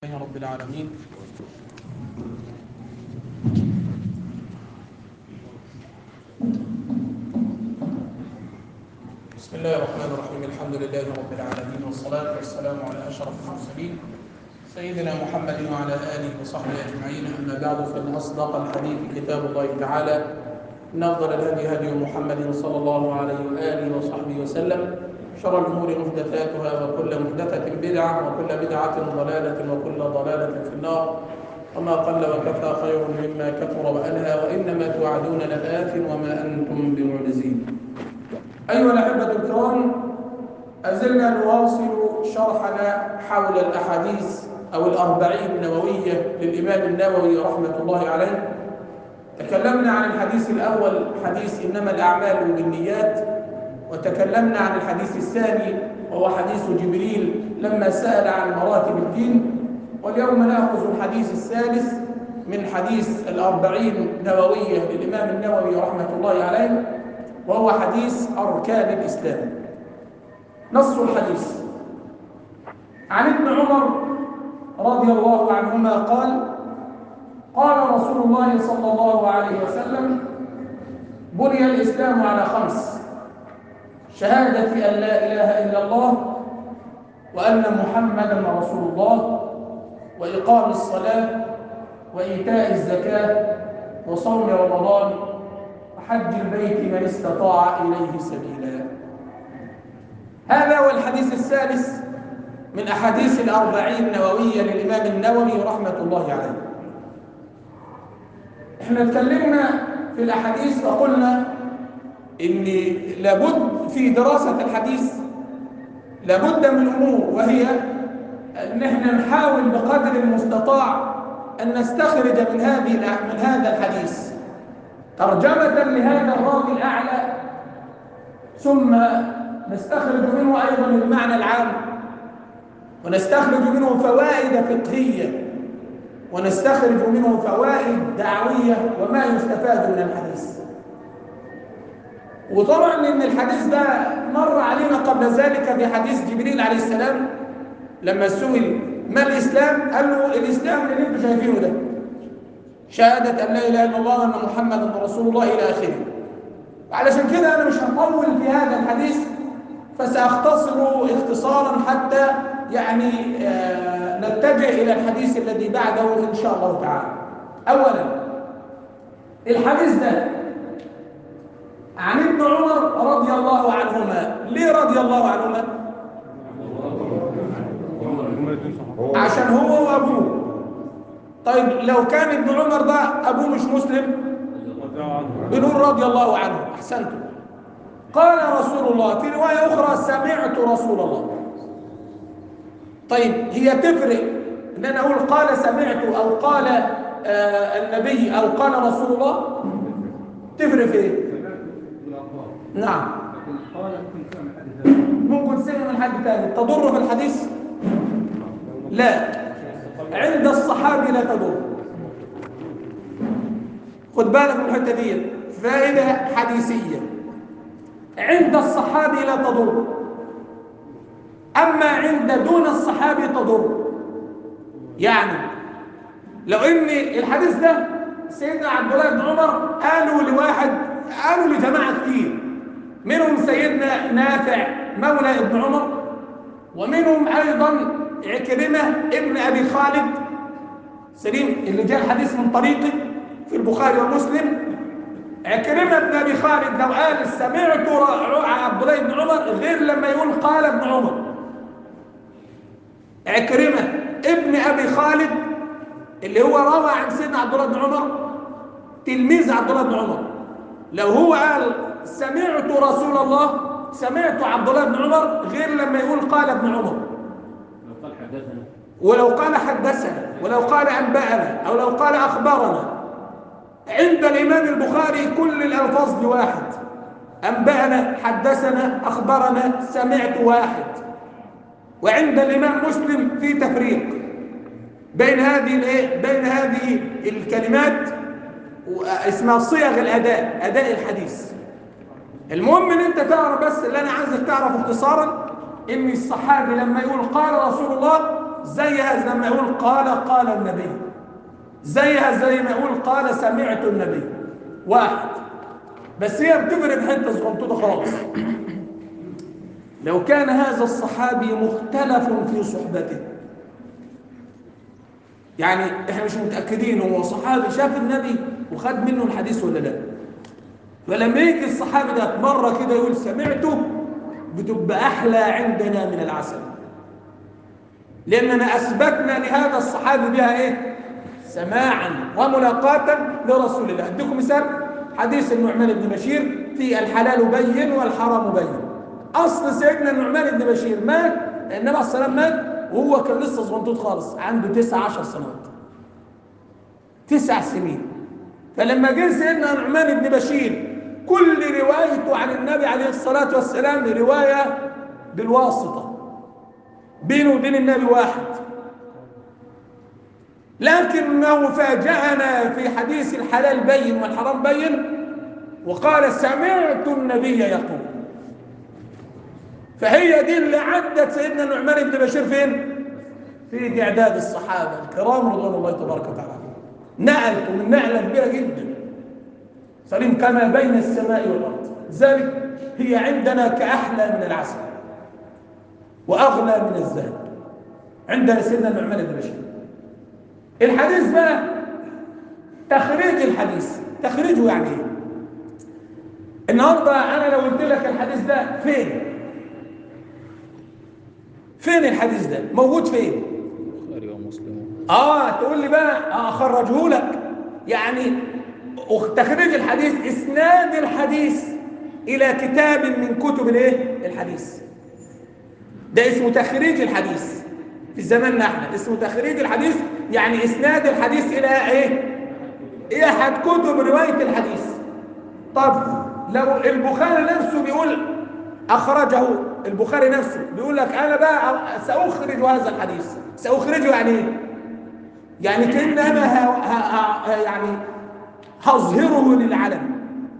لله رب العالمين بسم الله الرحمن الرحيم الحمد لله رب العالمين والصلاة والسلام على أشرف المرسلين سيدنا محمد وعلى آله وصحبه أجمعين أما بعد فإن أصدق الحديث كتاب الله تعالى إن أفضل الهدي هدي محمد صلى الله عليه وآله وصحبه وسلم شر الأمور محدثاتها وكل محدثة بدعة وكل بدعة ضلالة وكل ضلالة في النار وما قل وكفى خير مما كثر وألهى وإنما توعدون لآت وما أنتم بمعجزين أيها الأحبة الكرام أزلنا نواصل شرحنا حول الأحاديث أو الأربعين النووية للإمام النووي رحمة الله عليه تكلمنا عن الحديث الأول حديث إنما الأعمال بالنيات وتكلمنا عن الحديث الثاني وهو حديث جبريل لما سأل عن مراتب الدين واليوم نأخذ الحديث الثالث من حديث الأربعين نووية للإمام النووي رحمة الله عليه وهو حديث أركان الإسلام نص الحديث عن ابن عمر رضي الله عنهما قال قال رسول الله صلى الله عليه وسلم بني الإسلام على خمس شهادة أن لا إله إلا الله وأن محمدا رسول الله وإقام الصلاة وإيتاء الزكاة وصوم رمضان وحج البيت من استطاع إليه سبيلا هذا هو الحديث الثالث من أحاديث الأربعين النووية للإمام النووي رحمة الله عليه احنا اتكلمنا في الأحاديث وقلنا ان لابد في دراسة الحديث لابد من أمور وهي ان احنا نحاول بقدر المستطاع أن نستخرج من هذه من هذا الحديث ترجمة لهذا الراوي الأعلى ثم نستخرج منه أيضا المعنى العام ونستخرج منه فوائد فقهية ونستخرج منه فوائد دعوية وما يستفاد من الحديث وطبعا ان الحديث ده مر علينا قبل ذلك في حديث جبريل عليه السلام لما سئل ما الاسلام قال له الاسلام اللي انتم شايفينه ده شهاده ان لا اله الا الله وان محمدا رسول الله الى اخره علشان كده انا مش هطول في هذا الحديث فساختصره اختصارا حتى يعني آه نتجه الى الحديث الذي بعده ان شاء الله تعالى اولا الحديث ده عن ابن عمر رضي الله عنهما ليه رضي الله عنهما عشان هو وابوه طيب لو كان ابن عمر ده ابوه مش مسلم بنقول رضي الله عنه احسنتم قال رسول الله في روايه اخرى سمعت رسول الله طيب هي تفرق ان انا اقول قال سمعت او قال آه النبي او قال رسول الله تفرق في ايه نعم ممكن سمع من حد ثاني تضر في الحديث لا عند الصحابي لا تضر خد بالك من الحته دي فائده حديثيه عند الصحابي لا تضر اما عند دون الصحابي تضر يعني لو ان الحديث ده سيدنا عبد الله بن عمر قالوا لواحد قالوا لجماعه كتير منهم سيدنا نافع مولى ابن عمر ومنهم ايضا عكرمه ابن ابي خالد سليم اللي جاء الحديث من طريقه في البخاري ومسلم عكرمه ابن ابي خالد لو قال سمعت عبد الله بن عمر غير لما يقول قال ابن عمر عكرمه ابن ابي خالد اللي هو روى عن سيدنا عبد الله بن عمر تلميذ عبد الله بن عمر لو هو قال سمعت رسول الله سمعت عبد الله بن عمر غير لما يقول قال ابن عمر لو قال حدثنا ولو قال حدثنا ولو قال أنبأنا أو لو قال أخبرنا عند الإمام البخاري كل الألفاظ لواحد أنبأنا حدثنا أخبرنا سمعت واحد وعند الإمام مسلم في تفريق بين هذه بين هذه الكلمات اسمها صيغ الأداء أداء الحديث المهم ان انت تعرف بس اللي انا عايزك تعرف اختصارا ان الصحابي لما يقول قال رسول الله زيها لما يقول قال قال النبي زيها زي ما يقول قال سمعت النبي واحد بس هي بتفرق حته صغنطوطه خالص لو كان هذا الصحابي مختلف في صحبته يعني احنا مش متاكدين هو صحابي شاف النبي وخد منه الحديث ولا لا فلما يجي الصحابي ده مره كده يقول سمعته بتبقى احلى عندنا من العسل لاننا اثبتنا لهذا الصحابي بها ايه سماعا وملاقاة لرسول الله اديكم مثال حديث النعمان بن بشير في الحلال بين والحرام بين اصل سيدنا النعمان بن بشير مات النبي عليه الصلاه والسلام مات وهو كان لسه صغنطوط خالص عنده تسع عشر سنوات تسع سنين فلما جه سيدنا نعمان بن بشير كل روايته عن النبي عليه الصلاة والسلام رواية بالواسطة بينه وبين النبي واحد لكنه فاجأنا في حديث الحلال بين والحرام بين وقال سمعت النبي يقول فهي دي اللي عدت سيدنا النعمان بن بشير فين في إعداد الصحابة الكرام رضوان الله تبارك وتعالى نقلته من نقلة كبيرة جدا سليم كما بين السماء والأرض ذلك هي عندنا كأحلى من العسل وأغلى من الذهب عندنا سيدنا النعمان بن بشير الحديث بقى تخريج الحديث تخريجه يعني ايه النهارده انا لو قلت لك الحديث ده فين فين الحديث ده موجود فين البخاري ومسلم اه تقول لي بقى اخرجه لك يعني تخريج الحديث اسناد الحديث الى كتاب من كتب الايه الحديث ده اسمه تخريج الحديث في زماننا احنا اسمه تخريج الحديث يعني اسناد الحديث الى ايه الى احد كتب روايه الحديث طب لو البخاري نفسه بيقول اخرجه البخاري نفسه بيقول لك انا بقى ساخرج هذا الحديث ساخرجه يعني ايه يعني كان انا ه... ه... ه... يعني هظهره للعلم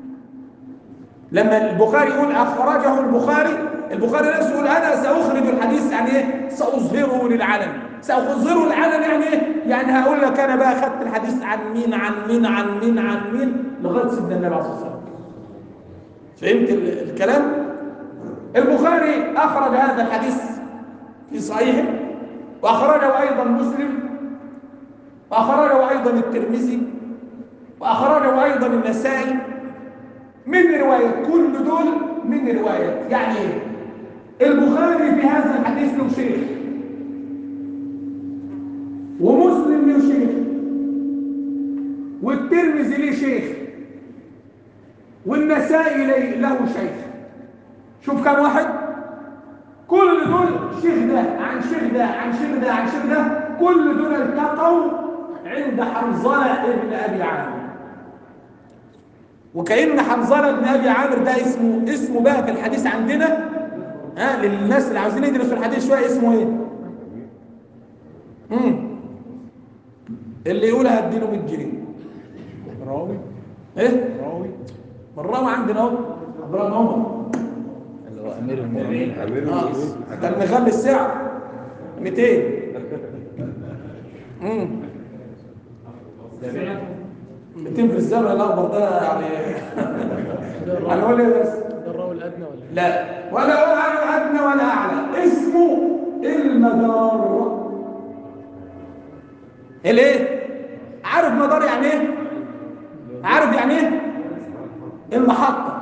لما البخاري يقول اخرجه البخاري البخاري نفسه يقول انا ساخرج الحديث يعني ايه ساظهره للعلم ساظهره للعلم يعني ايه يعني هقول لك انا بقى خدت الحديث عن مين عن مين عن مين عن مين لغايه سيدنا النبي عليه الصلاه والسلام فهمت ال- الكلام البخاري اخرج هذا الحديث في صحيحه واخرجه ايضا مسلم واخرجه ايضا الترمذي واخرجه ايضا النسائي من روايه كل دول من روايه يعني ايه البخاري في هذا الحديث له شيخ ومسلم له شيخ والترمذي له شيخ والنسائي له- له شيخ شوف كم واحد كل دول شيخ ده عن شيخ ده عن شيخ ده عن شيخ ده كل دول التقوا عند حنظله ابن ابي عامر وكأن حنظله بن ابي عامر ده اسمه اسمه بقى في الحديث عندنا ها للناس اللي عاوزين يدرسوا الحديث شويه اسمه ايه؟ امم اللي يقولها هديله 100 جنيه راوي ايه؟ راوي بالراوي عندنا اهو عبد الرحمن عمر اللي هو امير المؤمنين اه ده المغلي السعر 200 امم 200 في الزمن الاخضر ده يعني هنقول ايه بس ده الراوي الادنى ولا لا ولا ولا ادنى ولا اعلى اسمه المدار الايه عارف مدار يعني ايه عارف يعني ايه المحطه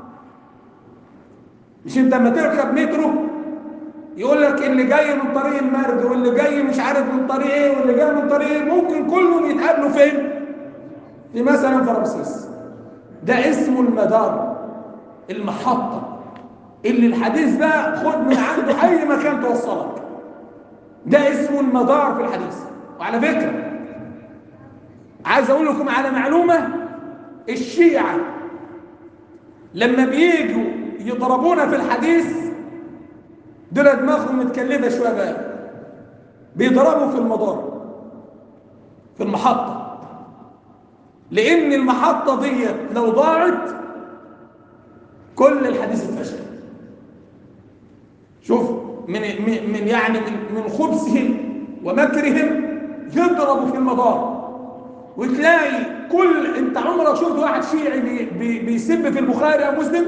مش انت لما تركب مترو يقول لك اللي جاي من طريق المرج واللي جاي مش عارف من طريق ايه واللي جاي من طريق ايه ممكن كلهم يتقابلوا فين في مثلا في رمسيس ده اسمه المدار المحطة اللي الحديث ده خد من عنده أي مكان توصلك ده اسمه المدار في الحديث وعلى فكرة عايز أقول لكم على معلومة الشيعة لما بييجوا يضربونا في الحديث دول دماغهم متكلفة شوية بقى بيضربوا في المدار في المحطة لأن المحطة ديت لو ضاعت كل الحديث اتفشل شوف من من من يعني من من خبثهم ومكرهم يضربوا في المدار وتلاقي كل انت عمرك شفت واحد شيعي بي بي بيسب في البخاري او مسلم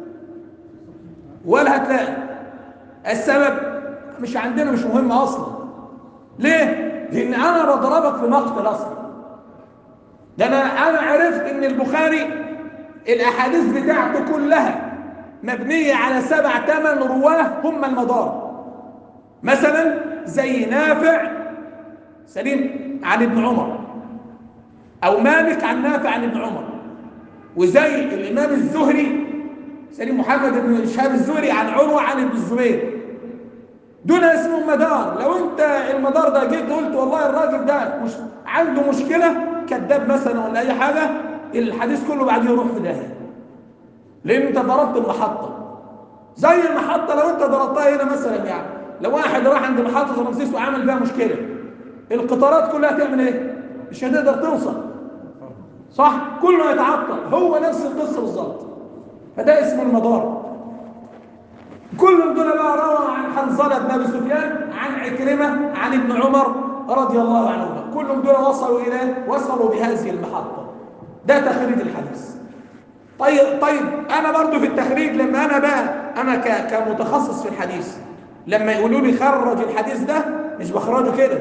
ولا هتلاقي السبب مش عندنا مش مهم اصلا ليه لان انا بضربك في مقتل اصلا ده انا انا عرفت ان البخاري الاحاديث بتاعته كلها مبنيه على سبع ثمان رواه هم المدار مثلا زي نافع سليم عن ابن عمر او مالك عن نافع عن ابن عمر وزي الامام الزهري سليم محمد بن شهاب الزهري عن عروه عن ابن الزبير دول اسمهم مدار لو انت المدار ده جيت قلت والله الراجل ده مش عنده مشكله كذاب مثلا ولا اي حاجه الحديث كله بعديه يروح في داهيه لان انت ضربت المحطه زي المحطه لو انت ضربتها هنا مثلا يعني لو واحد راح عند محطه رمسيس وعمل فيها مشكله القطارات كلها تعمل ايه مش هتقدر توصل صح كله يتعطل هو نفس القصه بالظبط فده اسمه المدار كل دول بقى روى عن حنظله بن ابي سفيان عن عكرمه عن ابن عمر رضي الله عنهما كلهم دول وصلوا الى وصلوا بهذه المحطه ده تخريج الحديث طيب طيب انا برضو في التخريج لما انا بقى انا ك- كمتخصص في الحديث لما يقولوا لي خرج الحديث ده مش بخرجه كده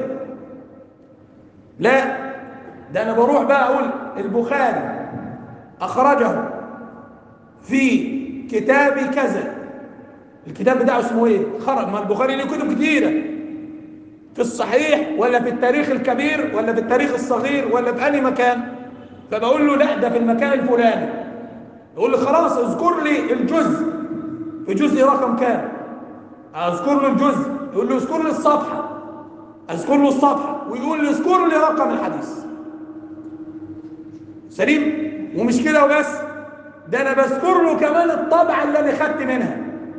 لا ده انا بروح بقى اقول البخاري اخرجه في كتاب كذا الكتاب بتاعه اسمه ايه خرج ما البخاري له كتب كتيره في الصحيح ولا في التاريخ الكبير ولا في التاريخ الصغير ولا في اي مكان فبقول له لا ده في المكان الفلاني يقول لي خلاص اذكر لي الجزء في جزء رقم كام اذكر له الجزء يقول له اذكر لي الصفحه اذكر له الصفحه ويقول لي اذكر لي رقم الحديث سليم ومش كده وبس ده انا بذكر له كمان الطبعه اللي انا خدت منها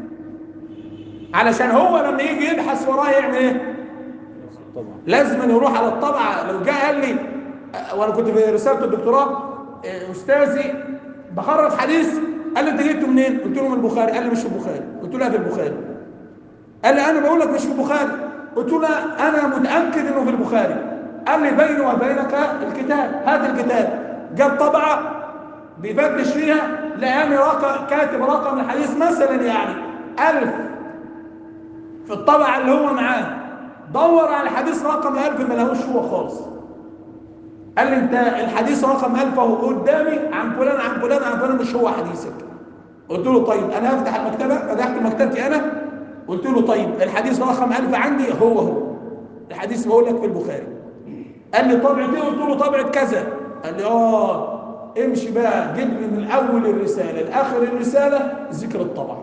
علشان هو لما يجي يبحث ورايا يعمل ايه طبعا لازم يروح على الطبعه لو جاء قال لي أه، وانا كنت في رساله الدكتوراه أه، استاذي بخرج حديث قال لي انت جبته منين؟ قلت له من البخاري قال لي مش في البخاري قلت له لا في البخاري قال لي انا بقول لك مش في البخاري قلت له لا انا متاكد انه في البخاري قال لي بيني وبينك الكتاب هات الكتاب جاب طبعه بيفتش فيها لقاني رقم كاتب رقم الحديث مثلا يعني ألف في الطبعه اللي هو معاه دور على الحديث رقم 1000 ما لهوش هو خالص قال لي انت الحديث رقم 1000 اهو قدامي عن فلان عن فلان عن فلان مش هو حديثك قلت له طيب انا هفتح المكتبه فتحت مكتبتي انا قلت له طيب الحديث رقم 1000 عندي هو هو الحديث بقول لك في البخاري قال لي طبعة ايه قلت له طبعة كذا قال لي اه امشي بقى جيب لي من اول الرساله لاخر الرساله ذكر الطبعه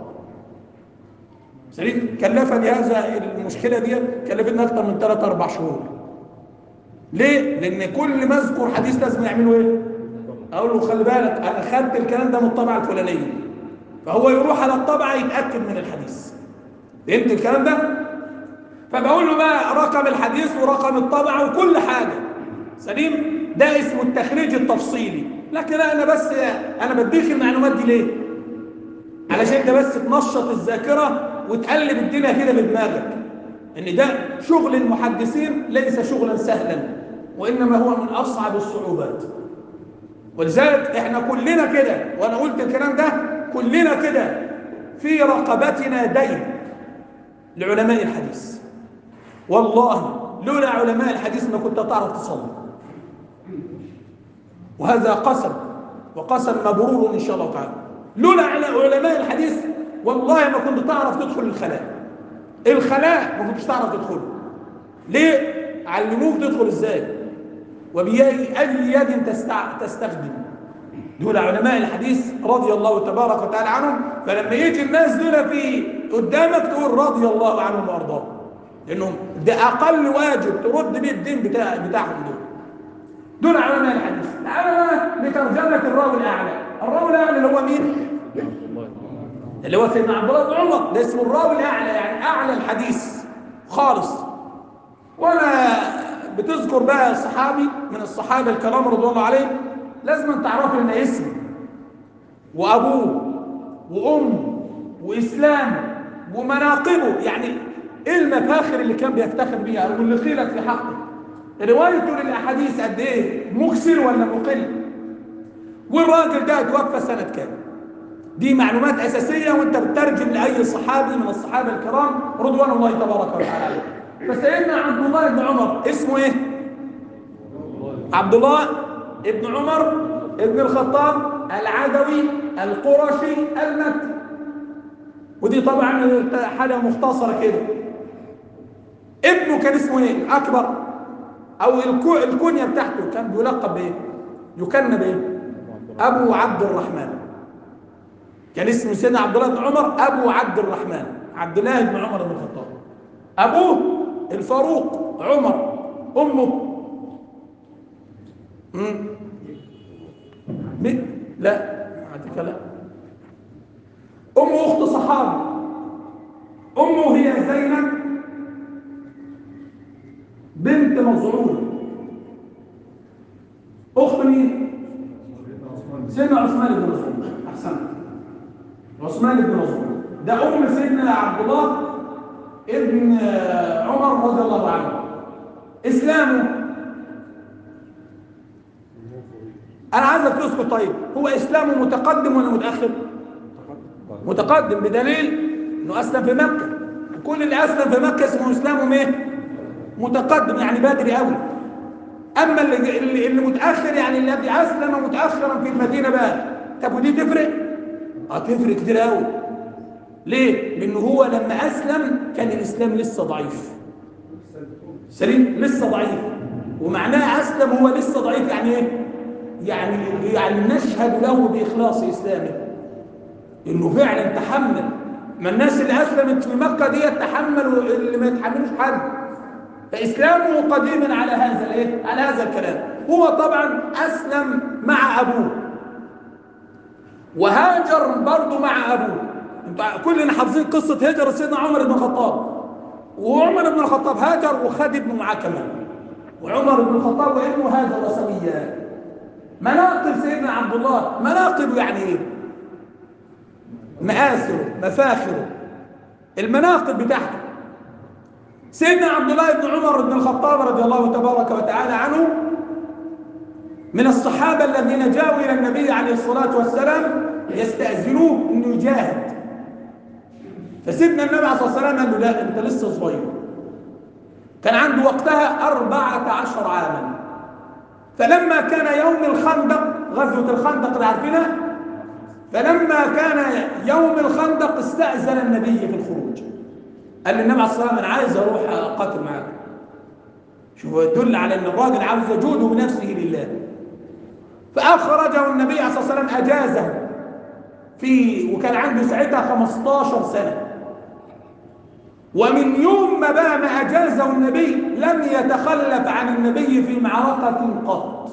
سليم كلفني هذا المشكله دي كلفتني اكتر من 3 4 شهور ليه لان كل ما اذكر حديث لازم يعملوا ايه اقول له خلي بالك انا خدت الكلام ده من الطبعه الفلانيه فهو يروح على الطبعه يتاكد من الحديث فهمت الكلام ده فبقول له بقى رقم الحديث ورقم الطبعه وكل حاجه سليم ده اسمه التخريج التفصيلي لكن انا بس انا بديك المعلومات دي ليه علشان ده بس تنشط الذاكره وتقلب الدنيا كده بدماغك ان ده شغل المحدثين ليس شغلا سهلا وانما هو من اصعب الصعوبات ولذلك احنا كلنا كده وانا قلت الكلام ده كلنا كده في رقبتنا دين لعلماء الحديث والله لولا علماء الحديث ما كنت تعرف تصلي وهذا قسم وقسم مبرور ان شاء الله تعالى لولا على علماء الحديث والله ما كنت تعرف تدخل الخلاء الخلاء ما كنتش تعرف تدخله ليه علموك تدخل ازاي وبأي أي يد تستع... تستخدم دول علماء الحديث رضي الله تبارك وتعالى عنهم فلما يجي الناس دول في قدامك تقول رضي الله عنهم وارضاهم لانهم ده اقل واجب ترد بيه الدين بتاع بتاعهم دول دول علماء الحديث تعالى لترجمه الراوي الاعلى الراوي الاعلى اللي هو مين الله اللي هو سيدنا عبد الله بن عمر ده اسمه الراوي الاعلى يعني اعلى الحديث خالص ولا بتذكر بقى صحابي من الصحابه الكرام رضوان الله عليهم لازم تعرفوا ان اسمه وابوه وامه واسلامه ومناقبه يعني ايه المفاخر اللي كان بيفتخر بيها واللي قيلت في حقه روايته للاحاديث قد ايه مكسر ولا مقل والراجل ده توفى سنه كام دي معلومات اساسيه وانت بتترجم لاي صحابي من الصحابه الكرام رضوان الله تبارك وتعالى عليهم فسيدنا عبد الله بن عمر اسمه ايه عبد الله ابن عمر ابن الخطاب العدوي القرشي المكي ودي طبعا حاجه مختصره كده ابنه كان اسمه ايه اكبر او الكو الكنيه بتاعته كان بيلقب بايه يكنى بايه ابو عبد الرحمن كان اسمه سيدنا عبد الله بن عمر ابو عبد الرحمن عبد الله بن عمر بن الخطاب ابوه الفاروق عمر امه مم. ب... لا عندك لا امه اخت صحابي امه هي زينب بنت مظعون اخت مين سيدنا عثمان بن مظعون احسنت عثمان بن مظعون ده ام سيدنا عبد الله ابن عمر رضي الله عنه اسلامه انا عايزك تسكت طيب هو اسلامه متقدم ولا متاخر متقدم بدليل انه اسلم في مكه وكل اللي اسلم في مكه اسمه اسلامهم ايه متقدم يعني بدري قوي اما اللي اللي, اللي متاخر يعني الذي اسلم متاخرا في المدينه بقى طب ودي تفرق اه تفرق كتير قوي ليه لانه هو لما اسلم كان الاسلام لسه ضعيف سليم لسه ضعيف ومعناه اسلم هو لسه ضعيف يعني ايه يعني يعني نشهد له باخلاص اسلامه انه فعلا تحمل ما الناس اللي اسلمت في مكه دي تحملوا اللي ما يتحملوش حد فاسلامه قديما على هذا الايه على هذا الكلام هو طبعا اسلم مع ابوه وهاجر برضه مع ابوه كلنا حافظين قصه هجره سيدنا عمر بن الخطاب وعمر بن الخطاب هاجر وخد ابنه معاه كمان وعمر بن الخطاب وابنه هاجر سويا مناقب سيدنا عبد الله مناقب يعني ايه مآثره مفاخره المناقب بتاعته سيدنا عبد الله بن عمر بن الخطاب رضي الله تبارك وتعالى عنه من الصحابة الذين جاءوا إلى النبي عليه الصلاة والسلام يستأذنوه أنه يجاهد فسيدنا النبي عليه الصلاة والسلام قال له لا أنت لسه صغير كان عنده وقتها أربعة عشر عاما فلما كان يوم الخندق غزوة الخندق اللي عارفينها فلما كان يوم الخندق استأذن النبي في الخروج قال للنبي عليه الصلاة والسلام أنا عايز أروح أقاتل معاك شوف يدل على أن الراجل عاوز يجود بنفسه لله فأخرجه النبي عليه الصلاة والسلام أجازه في وكان عنده ساعتها 15 سنة ومن يوم ما بقى ما أجازه النبي لم يتخلف عن النبي في معركة قط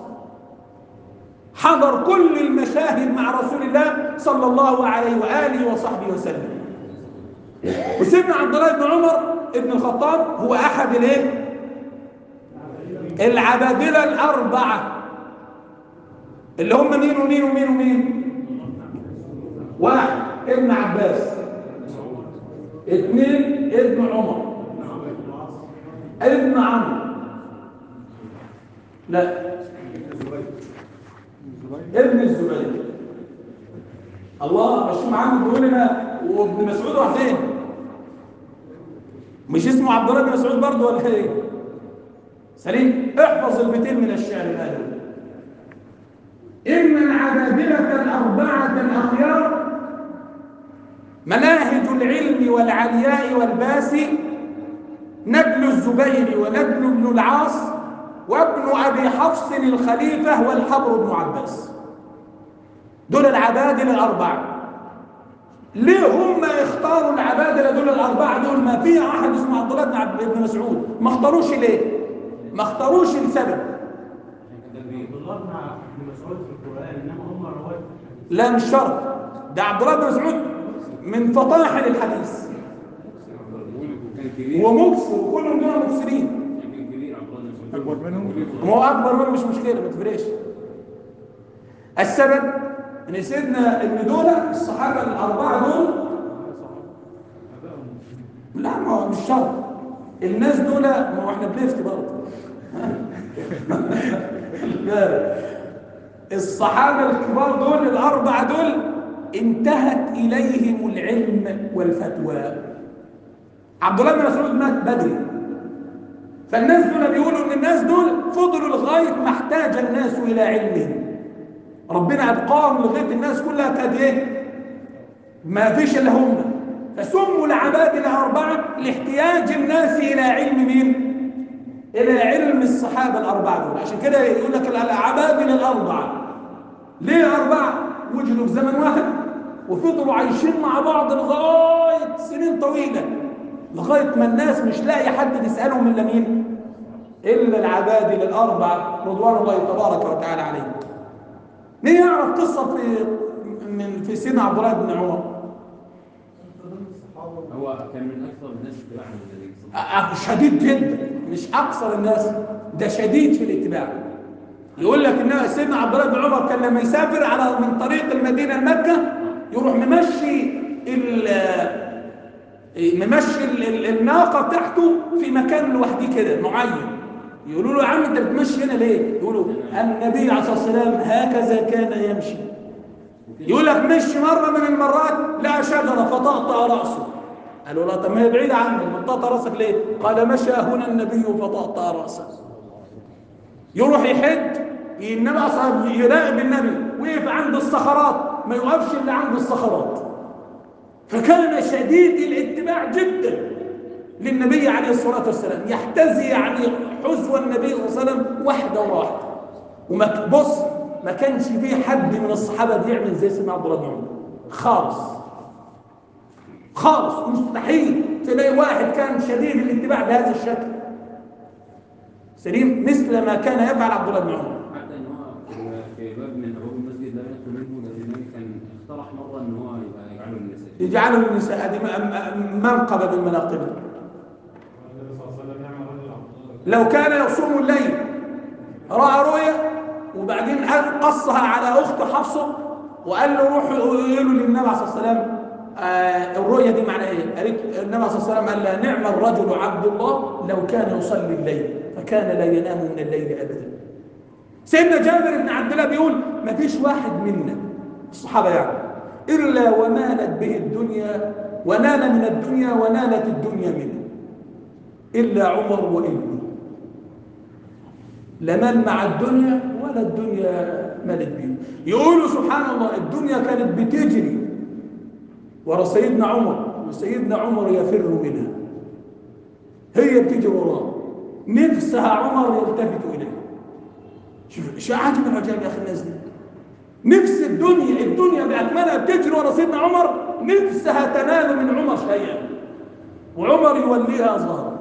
حضر كل المشاهد مع رسول الله صلى الله عليه وآله وصحبه وسلم وسيدنا عبد الله بن عمر ابن الخطاب هو أحد الايه العبادلة الأربعة اللي هم مين ومين ومين ومين واحد ابن عباس اثنين ابن عمر ابن عمرو لا ابن الزبير الله مش محمد بيقول لنا وابن مسعود راح فين مش اسمه عبد الله بن مسعود برضه ولا ايه سليم احفظ البيتين من الشعر الآن إن العبادلة الأربعة الأخيار مناهج العلم والعلياء والباس نبل الزبير ونبل بن العاص وابن أبي حفص الخليفة والحبر بن عباس دول العبادل الأربعة ليه هم اختاروا العبادلة دول الأربعة دول ما فيها أحد اسمه عبد الله بن عبد بن مسعود ما اختاروش ليه ما اختاروش لسبب الله مع ابن مسعود في القرآن إنما هم رواة لا مش شرط ده عبد الله بن مسعود من فطاحل الحديث كان كبير ومكسر وكلهم دول مكسرين كان كبير عبد الله بن مسعود أكبر منهم ما هو اكبر منه مش مشكله ما تفرقش السبب ان سيدنا ان دول الصحابه الاربعه دول لا ما هو مش شرط الناس دول ما هو احنا بنفتي برضه لا. الصحابة الكبار دول الأربعة دول انتهت إليهم العلم والفتوى عبد الله بن مسعود مات بدري فالناس دول بيقولوا ان الناس دول فضلوا لغايه ما احتاج الناس الى علمهم ربنا ابقاهم لغايه الناس كلها كانت ايه ما فيش الا هم فسموا العباد الاربعه لاحتياج الناس الى علم مين الى علم الصحابه الاربعه دول عشان كده يقول لك العباد الاربعه ليه اربعه وجدوا في زمن واحد وفضلوا عايشين مع بعض لغايه سنين طويله لغايه ما الناس مش لاقي حد يسالهم الا مين الا العباد الاربعه رضوان الله تبارك وتعالى عليهم مين يعرف قصه في من في سيدنا عبد الله بن عمر هو كان من اكثر الناس اتباعا للنبي صلى الله أ- عليه أ- شديد جدا مش اكثر الناس ده شديد في الاتباع يقول لك ان سيدنا عبد الله بن عمر كان لما يسافر على من طريق المدينه لمكه يروح ممشي ال ممشي ال- ال- الناقه بتاعته في مكان لوحده كده معين يقولوا له يا عم انت بتمشي هنا ليه؟ يقولوا النبي عليه الصلاه والسلام هكذا كان يمشي يقول لك مشي مره من المرات لقى شجره فطأطأ راسه قالوا لا طب ما هي بعيده عنك بتطأطأ راسك ليه؟ قال مشى هنا النبي فطأطأ راسه يروح يحج النبي اصلا يراقب النبي وقف عند الصخرات ما يوقفش الا عند الصخرات فكان شديد الاتباع جدا للنبي عليه الصلاه والسلام يحتذي يعني حذو النبي صلى الله عليه وسلم واحده واحده وما بص ما كانش فيه حد من الصحابه بيعمل زي سيدنا عبد الله بن عمر خالص خالص مستحيل تلاقي واحد كان شديد الاتباع بهذا الشكل سليم مثل ما كان يفعل عبد الله بن عمر وسلم. حتى ان هو في- في باب من ابواب المسجد لا يدخل منه لان النبي كان اقترح مره ان هو يبقى يجعله للنساء يجعله النساء هذه م- م- منقبه من مناقبه النبي صلى الله عليه وسلم نعم رجل عبد لو كان يصوم الليل راى رؤيا وبعدين قصها على اخت حفصه وقال له روح قولوا للنبي عليه الصلاه والسلام آه الرؤيا دي معناها ايه؟ قالت النبي عليه الصلاه والسلام قال لها نعم الرجل عبد الله لو كان يصلي الليل فكان لا ينام من الليل ابدا. سيدنا جابر بن عبد الله بيقول ما فيش واحد منا الصحابه يعني الا ومالت به الدنيا ونال من الدنيا ونالت الدنيا منه الا عمر وابنه لا مال مع الدنيا ولا الدنيا مالت بيه يقولوا سبحان الله الدنيا كانت بتجري ورا سيدنا عمر وسيدنا عمر يفر منها هي بتجري وراه نفسها عمر يلتفت اليه شوف شو عجب العجاب يا اخي الناس دي نفس الدنيا الدنيا باكملها بتجري ورا سيدنا عمر نفسها تنال من عمر شيئا وعمر يوليها ظهره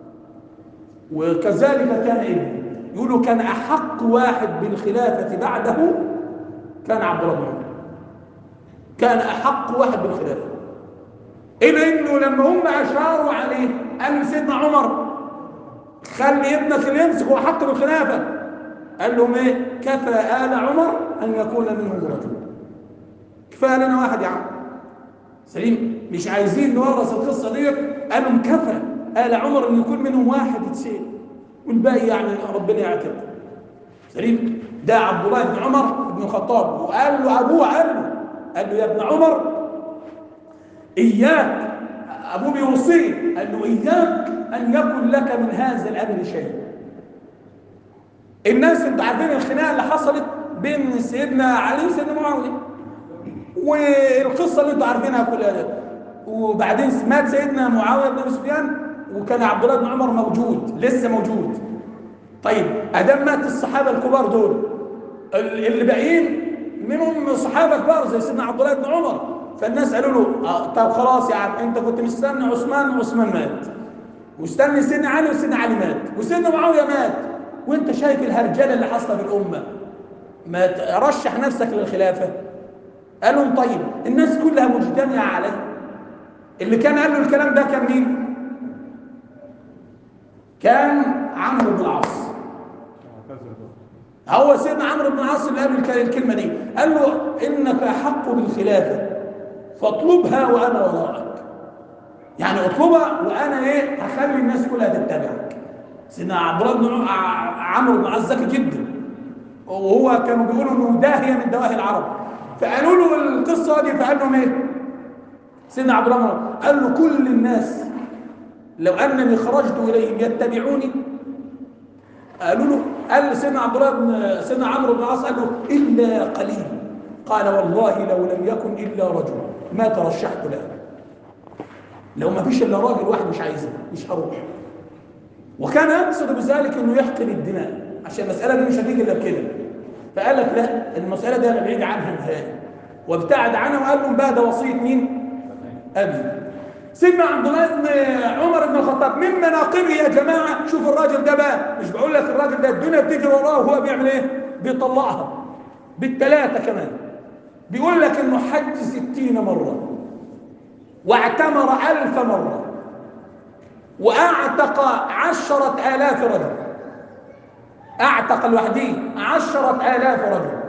وكذلك كان ابنه يقولوا كان أحق واحد بالخلافة بعده كان عبد الله بن عمر كان أحق واحد بالخلافة إلى إنه لما هم أشاروا عليه قال سيدنا عمر خلي ابنك اللي يمسك هو حق بالخلافة قال لهم إيه كفى آل عمر أن يكون منهم رجل كفاية لنا واحد يا عم سليم مش عايزين نورث القصة دي قال لهم كفى آل عمر أن يكون منهم واحد يتسير والباقي يعني ربنا يعتق سليم ده عبد الله بن عمر بن الخطاب وقال له ابوه قال له قال له يا ابن عمر اياك ابوه بيوصيه قال له اياك ان يكن لك من هذا الامر شيء الناس انتوا عارفين الخناقه اللي حصلت بين سيدنا علي وسيدنا معاويه والقصه اللي انتوا عارفينها كلها دي. وبعدين مات سيدنا معاويه بن ابي سفيان وكان عبد الله بن عمر موجود لسه موجود طيب ادام مات الصحابه الكبار دول ال- اللي باقيين منهم صحابه كبار زي سيدنا عبد الله بن عمر فالناس قالوا له آه طب خلاص يا عم انت كنت مستني عثمان وعثمان مات واستني سيدنا علي وسيدنا علي مات وسيدنا معاويه مات وانت شايف الهرجله اللي حاصله في الامه ما ترشح نفسك للخلافه قال لهم طيب الناس كلها مجتمعه عليه اللي كان قال له الكلام ده كان مين كان عمرو بن العاص هو سيدنا عمرو بن العاص اللي قال الك- الكلمه دي قال له انك احق بالخلافه فاطلبها وانا وراءك يعني اطلبها وانا ايه هخلي الناس كلها تتبعك سيدنا عبد الله بن عم- ع- عمرو بن عاص ذكي جدا وهو كانوا بيقولوا انه داهيه من دواهي العرب فقالوا له القصه دي فقال لهم ايه سيدنا عبد الله بن عمر قال له كل الناس لو انني خرجت اليهم يتبعوني قالوا له قال سيدنا عبد الله بن سيدنا عمرو بن العاص قال له الا قليل قال والله لو لم يكن الا رجل ما ترشحت له لو ما فيش الا راجل واحد مش عايزه مش هروح وكان يقصد بذلك انه يحقن الدماء عشان المساله دي مش هتيجي الا بكده فقال لك لا المساله دي انا بعيد عنها نهائي وابتعد عنها وقال لهم بقى ده وصيه مين؟ ابي سيدنا عبد الله بن عمر بن الخطاب من مناقبه يا جماعه شوف الراجل ده بقى مش بقول لك الراجل ده الدنيا بتجري وراه وهو بيعمل ايه؟ بيطلقها بالثلاثه كمان بيقول لك انه حج ستين مره واعتمر ألف مرة وأعتق عشرة آلاف رجل أعتق لوحده عشرة آلاف رجل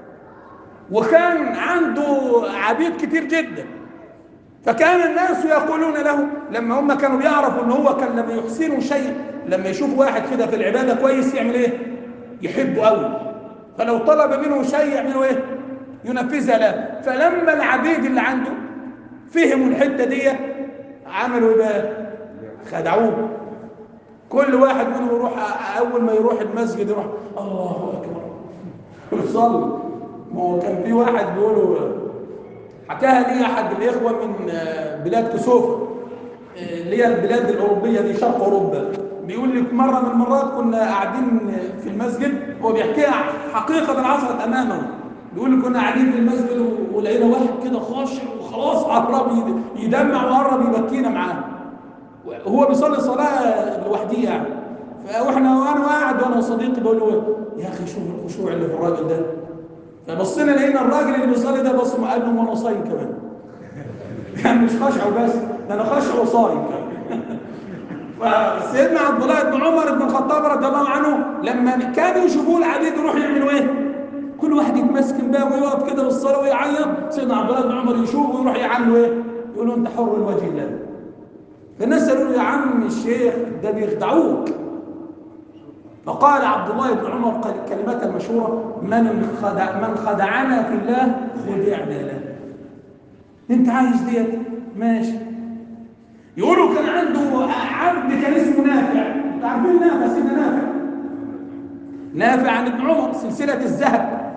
وكان عنده عبيد كتير جدا فكان الناس يقولون له لما هم كانوا بيعرفوا ان هو كان لما يحسنوا شيء لما يشوف واحد كده في العبادة كويس يعمل ايه يحبه قوي فلو طلب منه شيء يعملوا ايه ينفذها له فلما العبيد اللي عنده فهموا الحته دي عملوا ايه بقى خدعوه كل واحد منهم يروح اول ما يروح المسجد يروح الله اكبر يصلي ما هو كان في واحد بيقولوا حكاها لي احد الاخوه من آه، بلاد كسوفه آه، اللي هي البلاد الاوروبيه دي شرق اوروبا بيقول لي مره من المرات كنا قاعدين في المسجد هو بيحكيها حقيقه حصلت امامه بيقول لي كنا قاعدين في المسجد ولقينا واحد كده خاشع وخلاص قرب يد- يدمع وقرب يبكينا معاه وهو بيصلي صلاه لوحده يعني فاحنا وانا قاعد وانا وصديقي بقول له يا اخي شوف الخشوع اللي في الراجل ده فبصينا لقينا الراجل اللي بيصلي ده بص قال له وانا صايم كمان يعني مش خشع وبس ده انا خشع وصايم كمان فسيدنا عبد الله بن عمر بن الخطاب رضي الله عنه لما كانوا يشوفوه العبيد يروحوا يعملوا ايه؟ كل واحد يتمسكن بقى ويقف كده بالصلاه ويعيط سيدنا عبد الله بن عمر يشوفه ويروح يعمل ايه؟ يقول له انت حر لوجه الله فالناس قالوا له يا عم الشيخ ده بيخدعوك فقال عبد الله بن عمر قال الكلمات المشهوره من خدع من خدعنا في الله خدعنا له انت عايز ديت ماشي يقولوا كان عنده عبد كان اسمه نافع انتوا عارفين نافع سيدنا نافع نافع عن ابن عمر سلسله الذهب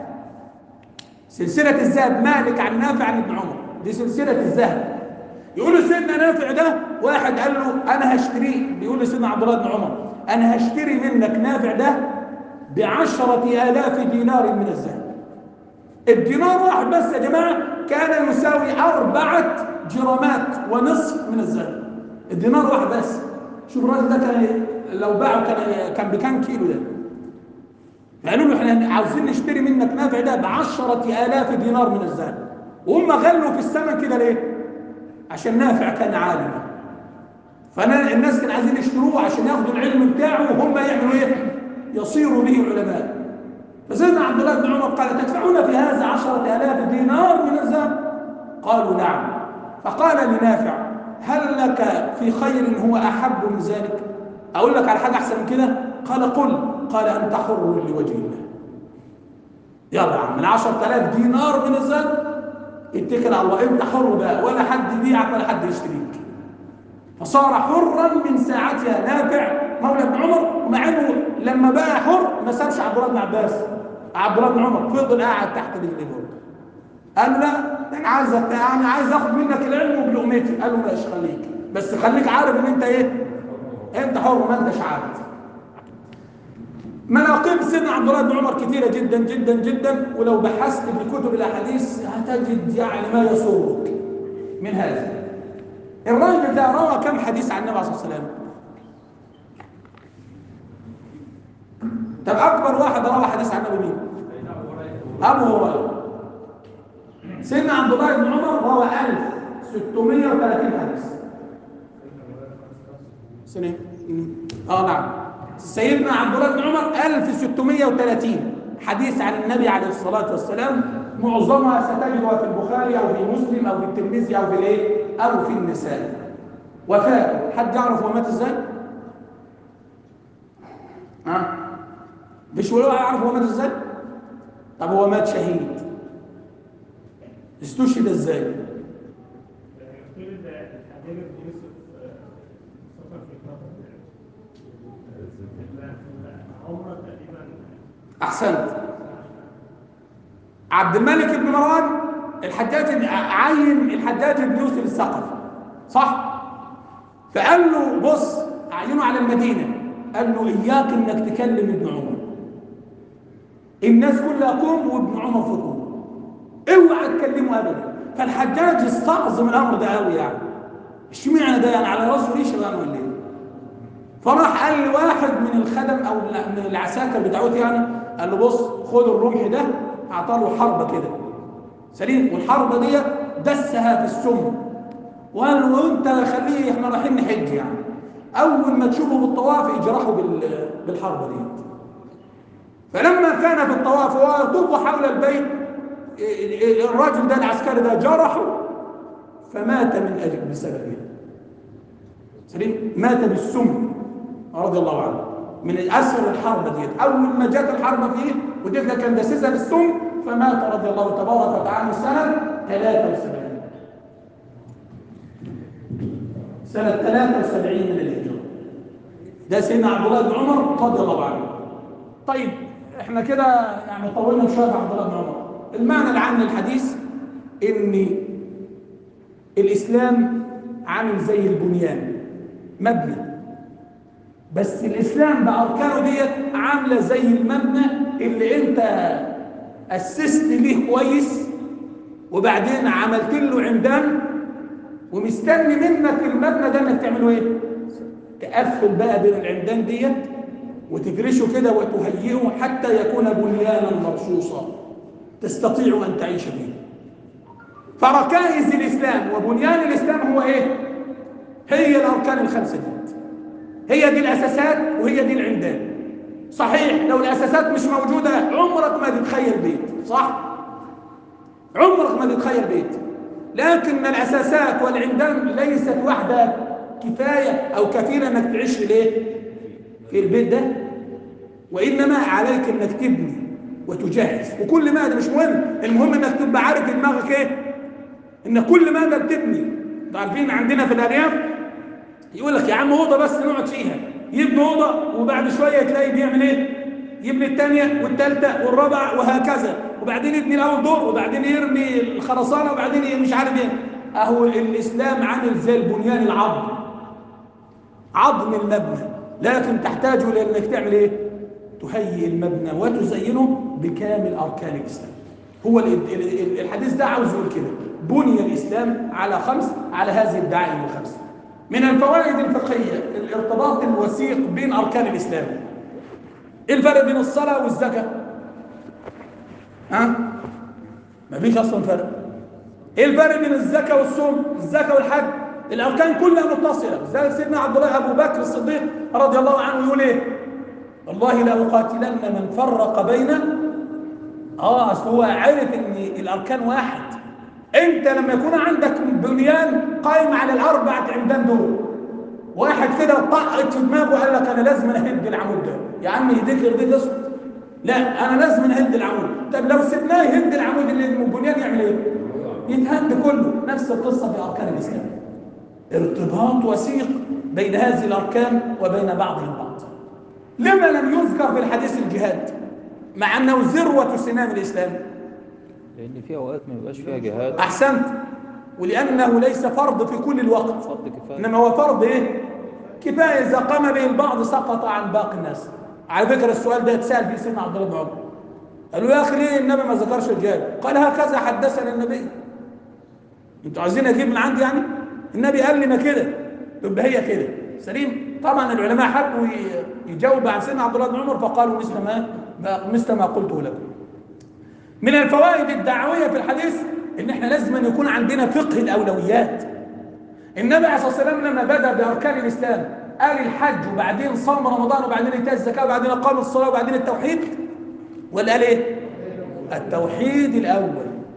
سلسله الذهب مالك عن نافع عن ابن عمر دي سلسله الذهب يقولوا سيدنا نافع ده واحد قال له انا هشتريه بيقول لسيدنا عبد الله بن عمر انا هشتري منك نافع ده بعشرة آلاف دينار من الذهب الدينار واحد بس يا جماعة كان يساوي أربعة جرامات ونصف من الذهب الدينار واحد بس شوف الراجل ده كان لو باعه كان كان بكام كيلو ده فقالوا له احنا عاوزين نشتري منك نافع ده بعشرة آلاف دينار من الذهب وهم غلوا في الثمن كده ليه؟ عشان نافع كان عالم فالناس كانوا عايزين يشتروه عشان ياخدوا العلم بتاعه وهم يعملوا ايه؟ يصيروا به علماء فسيدنا عبد الله بن عمر قال تدفعون في هذا عشرة آلاف دينار من الذهب قالوا نعم فقال لنافع هل لك في خير هو أحب من ذلك أقول لك على حاجة أحسن من كده قال قل قال أنت حر لوجه الله يلا يا عم من عشرة آلاف دينار من الذهب اتكل على الله انت حر بقى ولا حد يبيعك ولا حد يشتريك فصار حرا من ساعتها نافع مولى ابن عمر ومع انه لما بقى حر ما سابش عبد الله بن عباس عبد الله بن عمر فضل قاعد تحت رجليه برضه قال له لا انا عايز انا عايز اخد منك العلم وبلقمتي قال له ماشي خليك بس خليك عارف ان انت ايه انت حر ما انتش عابد مناقب سيدنا عبد الله بن عمر كثيره جدا جدا جدا ولو بحثت في كتب الاحاديث هتجد يعني ما يسرك من هذا الراجل ده روى كم حديث عن النبي عليه الصلاه والسلام طب اكبر واحد روى حديث عن النبي مين ابو هريره سيدنا عبد الله بن عمر روى 1630 حديث سنه اه نعم سيدنا عبد الله بن عمر 1630 حديث عن النبي عليه الصلاه والسلام معظمها ستجدها في البخاري او في مسلم او في الترمذي او في الايه او في النسائي وفاته حد يعرف هو مات ازاي ها مش ولا يعرف هو مات ازاي طب هو مات شهيد استشهد ازاي ولد الحبيب بن يوسف سفر في قطر عمره تقريبا احسنت عبد الملك بن مروان الحجاج عين الحجاج بن يوسف الثقفي صح فقال له بص عينه على المدينه قال له اياك انك تكلم ابن عمر الناس كلها قوم وابن عمر في قوم اوعى تكلمه ابدا فالحجاج استعظم الامر ده قوي يعني اشمعنى ده يعني على راسه ريشه يعني ولا ايه فراح قال لواحد من الخدم او من العساكر بتاعته يعني قال له بص خد الرمح ده اعطاه له حربه كده سليم والحربه دي دسها في السم وقال له وانت خليه احنا رايحين نحج يعني اول ما تشوفه بالطواف اجرحه بال- بالحربه دي فلما كان في الطواف ويطوف حول البيت الراجل ده العسكري ده جرحه فمات من اجل بسببه سليم مات بالسم رضي الله عنه من اثر الحرب ديت اول ما جت الحرب فيه وديت كان دسسها بالسم فمات رضي الله تبارك وتعالى سنه 73 سنه 73 من الهجره ده سيدنا عبد الله بن عمر رضي الله عنه طيب احنا كده يعني طولنا شويه في عبد الله بن عمر المعنى العام للحديث ان الاسلام عامل زي البنيان مبنى بس الاسلام باركانه ديت عامله زي المبنى اللي انت اسست ليه كويس وبعدين عملت له عمدان ومستني منك المبنى ده انك تعمله ايه تقفل بقى بين العمدان ديت وتفرشه كده وتهيئه حتى يكون بنيانا مرصوصا تستطيع ان تعيش فيه فركائز الاسلام وبنيان الاسلام هو ايه هي الاركان الخمسه دي هي دي الاساسات وهي دي العمدان صحيح لو الاساسات مش موجوده عمرك ما تتخيل بيت صح عمرك ما تتخيل بيت لكن الاساسات والعمدان ليست واحده كفايه او كفيله انك تعيش ليه في البيت ده وانما عليك انك تبني وتجهز وكل ما ده مش مهم المهم انك تبقى عارف دماغك ايه ان كل ما ده بتبني انتوا عارفين عندنا في الارياف يقول لك يا عم اوضه بس نقعد فيها يبني اوضه وبعد شويه تلاقي بيعمل ايه يبني الثانيه والثالثه والرابعه وهكذا وبعدين يبني الاول دور وبعدين يرمي الخرسانه وبعدين مش عارف ايه اهو الاسلام عامل زي البنيان العظم عظم المبنى لكن تحتاج الى انك تعمل ايه تهيئ المبنى وتزينه بكامل اركان الاسلام هو ال- ال- ال- الحديث ده عاوز يقول كده بني الاسلام على خمس على هذه الدعائم الخمسه من الفوائد الفقهيه الارتباط الوثيق بين اركان الاسلام ايه الفرق بين الصلاه والزكاه ها مفيش اصلا فرق ايه الفرق بين الزكاه والصوم الزكاه والحج الاركان كلها متصله زي سيدنا عبد الله ابو بكر الصديق رضي الله عنه يقول ايه والله لاقاتلن من فرق بين اه اصل هو عرف ان الاركان واحد انت لما يكون عندك بنيان قائم على الاربعه عمدان دول واحد كده طقت في دماغه وقال لك انا لازم اهد العمود ده يا عم يهديك يرضيك اسكت لا انا لازم اهد العمود طب لو سيبناه يهد العمود اللي البنيان يعمل ايه يتهد كله نفس القصه في اركان الاسلام ارتباط وثيق بين هذه الاركان وبين بعضها البعض لما لم يذكر في الحديث الجهاد مع انه ذروه سنام الاسلام لان في اوقات ما بيبقاش فيها جهاد احسنت ولانه ليس فرض في كل الوقت فرض كفايه انما هو فرض ايه كفايه اذا قام به البعض سقط عن باقي الناس على فكره السؤال ده اتسال فيه سيدنا عبد الله بن عمر قالوا يا اخي ليه النبي ما ذكرش الجهاد قال هكذا حدثنا النبي انتوا عايزين اجيب من عندي يعني النبي قال لنا كده تبقى هي كده سليم طبعا العلماء حبوا ي- يجاوبوا عن سيدنا عبد الله بن عمر فقالوا مثل ما مثل ما قلته لكم من الفوائد الدعويه في الحديث ان احنا لازم أن يكون عندنا فقه الاولويات النبي عليه الصلاه والسلام لما بدا باركان الاسلام قال الحج وبعدين صام رمضان وبعدين ايتاء الزكاه وبعدين اقام الصلاه وبعدين التوحيد ولا قال ايه التوحيد الاول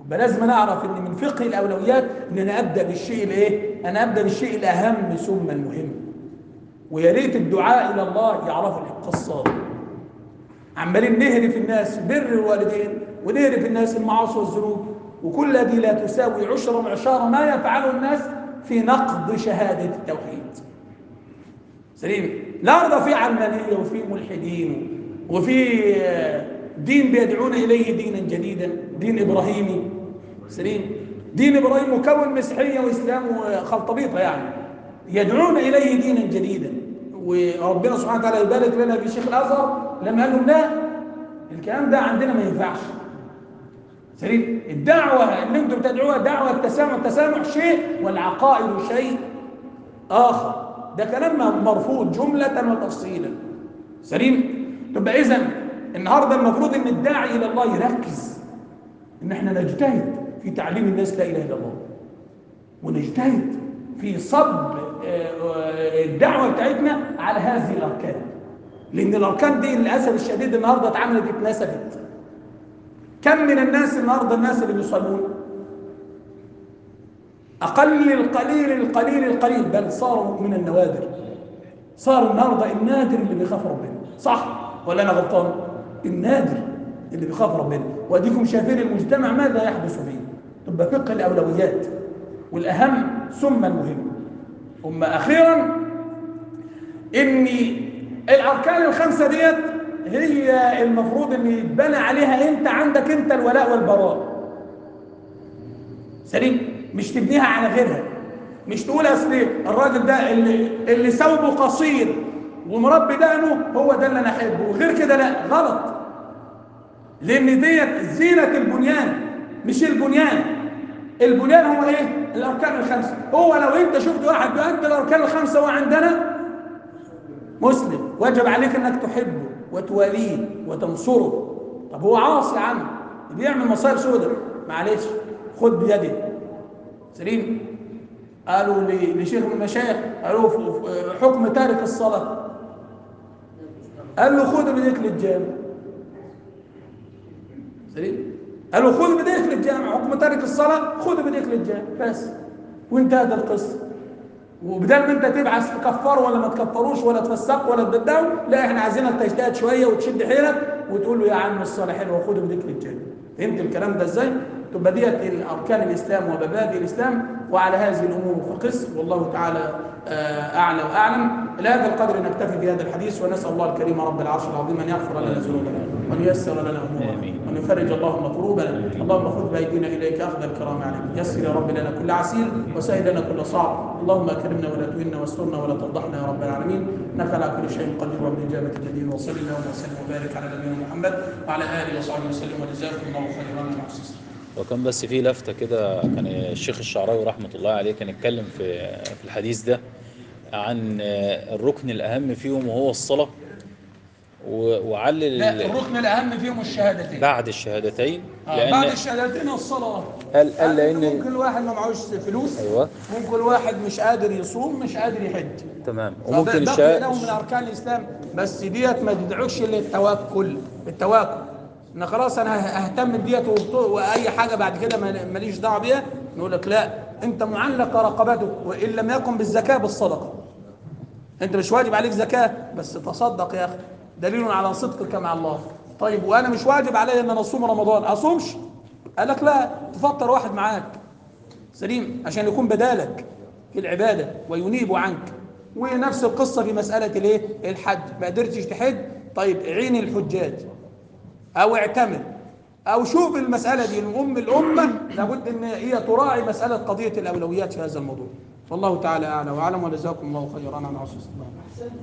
يبقى لازم نعرف ان من فقه الاولويات ان انا ابدا بالشيء الايه انا ابدا بالشيء الاهم ثم المهم ويا ريت الدعاء الى الله يعرفوا القصه دي عمالين نهري في الناس بر الوالدين ونهري في الناس المعاصي والذنوب وكل دي لا تساوي عشر معشار ما يفعله الناس في نقض شهادة التوحيد سليم النهارده في علمانية وفي ملحدين وفي آه، دين بيدعون إليه دينا جديدا دين إبراهيمي سليم دين إبراهيم مكون مسيحية وإسلام وخلطبيطة يعني يدعون إليه دينا جديدا وربنا سبحانه وتعالى يبارك لنا في شيخ الأزهر لما قال لهم لا الكلام ده عندنا ما ينفعش سليم الدعوة اللي انتم بتدعوها دعوة التسامح التسامح شيء والعقائد شيء آخر ده كلام مرفوض جملة وتفصيلا سليم تبقى إذا النهاردة المفروض إن الداعي إلى الله يركز إن إحنا نجتهد في تعليم الناس لا إله إلا الله ونجتهد في صب آه، آه، الدعوة بتاعتنا على هذه الأركان لأن الأركان دي للأسف الشديد النهاردة اتعملت اتنسفت كم من الناس النهارده الناس اللي بيصلون اقل القليل القليل القليل بل صاروا من النوادر صار النهارده النادر اللي بيخاف ربنا صح ولا انا غلطان النادر اللي بيخاف ربنا واديكم شايفين المجتمع ماذا يحدث فيه تبقى فقه الاولويات والاهم ثم المهم ثم اخيرا ان الاركان الخمسه ديت هي المفروض ان يتبنى عليها انت عندك انت الولاء والبراء سليم مش تبنيها على غيرها مش تقول اصل الراجل ده اللي اللي ثوبه قصير ومربي دقنه هو ده اللي انا احبه وغير كده لا غلط لان ديت زينه البنيان مش البنيان البنيان هو ايه الاركان الخمسه هو لو انت شفت واحد بيؤدي الاركان الخمسه وعندنا مسلم واجب عليك انك تحبه وتواليه وتنصره طب هو عاصي عنه بيعمل مصائب سوداء معلش خد بيده سليم قالوا ل- لشيخ من المشايخ قالوا ف- ف- حكم تارك الصلاة قال له خد بديك للجامع سليم قال له خذ بديك للجامع حكم تارك الصلاة خذ بديك للجامع بس وانتهت القصة وبدل ما انت تبعث تكفره ولا ما تكفروش ولا تفسقه ولا تبدعه لا احنا عايزينك تجتهد شويه وتشد حيلك وتقول له يا عم الصلاه حلوه وخده بديك للجنه فهمت الكلام ده ازاي؟ تبقى ديت اركان الاسلام ومبادئ الاسلام وعلى هذه الامور فقس والله تعالى آه، اعلى واعلم الى هذا القدر نكتفي بهذا الحديث ونسال الله الكريم رب العرش العظيم ان يغفر لنا ذنوبنا وان ييسر لنا امورنا آمين. وان يفرج اللهم كروبنا اللهم خذ بايدينا اليك اخذ الكرام عليك يسر يا رب لنا كل عسير وسهل لنا كل صعب اللهم اكرمنا ولا تهنا واسترنا ولا تفضحنا يا رب العالمين انك على كل شيء قدير وبالاجابه جدير وصل اللهم وسلم وبارك على نبينا محمد وعلى اله وصحبه وسلم وجزاكم الله خيرا يا محسن وكان بس في لفتة كده كان الشيخ الشعراوي رحمة الله عليه كان اتكلم في في الحديث ده عن الركن الأهم فيهم وهو الصلاة و- وعلل لا ال- الركن الاهم فيهم الشهادتين بعد الشهادتين آه، بعد لأن الشهادتين الصلاه قال قال قال لأن ممكن الواحد ما معهوش فلوس أيوه ممكن الواحد مش قادر يصوم مش قادر يحج تمام وممكن وممكن الشهادة له من الشهادة اركان الاسلام بس ديت ما تدعوش للتوكل التواكل ان خلاص انا ههتم بديت وبط- واي حاجه بعد كده ما- ماليش دعوه بيها نقول لك لا انت معلق رقبتك وان لم يكن بالزكاه بالصدقه انت مش واجب عليك زكاه بس تصدق يا اخي دليل على صدقك مع الله طيب وانا مش واجب علي ان انا اصوم رمضان اصومش قال لك لا تفطر واحد معاك سليم عشان يكون بدالك في العباده وينيب عنك ونفس القصه في مساله الايه الحج ما قدرتش تحج طيب عين الحجاج او اعتمر او شوف المساله دي الام الامه لابد ان هي تراعي مساله قضيه الاولويات في هذا الموضوع والله تعالى اعلى واعلم وجزاكم الله خيرا على حسن الاستماع